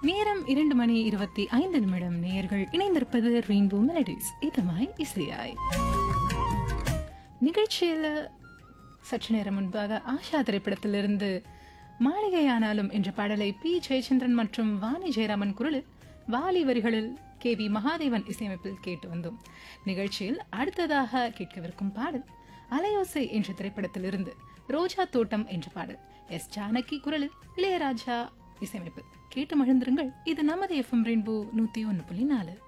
நேரம் இரண்டு மணி இருபத்தி ஐந்து நிமிடம் நேயர்கள் இணைந்திருப்பது ரெயின்போ மெலடிஸ் இதமாய் இசையாய் நிகழ்ச்சியில் சற்று நேரம் முன்பாக ஆஷா திரைப்படத்திலிருந்து மாளிகையானாலும் என்ற பாடலை பி ஜெயச்சந்திரன் மற்றும் வாணி ஜெயராமன் குரலில் வாலி வரிகளில் கே வி மகாதேவன் இசையமைப்பில் கேட்டு வந்தோம் நிகழ்ச்சியில் அடுத்ததாக கேட்கவிருக்கும் பாடல் அலையோசை என்ற திரைப்படத்திலிருந்து ரோஜா தோட்டம் என்ற பாடல் எஸ் ஜானகி குரலில் இளையராஜா இசையமைப்பு கேட்டு மகிழ்ந்திருங்கள் இது நமது எஃப்எம் ரெயின்போ நூத்தி ஒன்று புள்ளி நாலு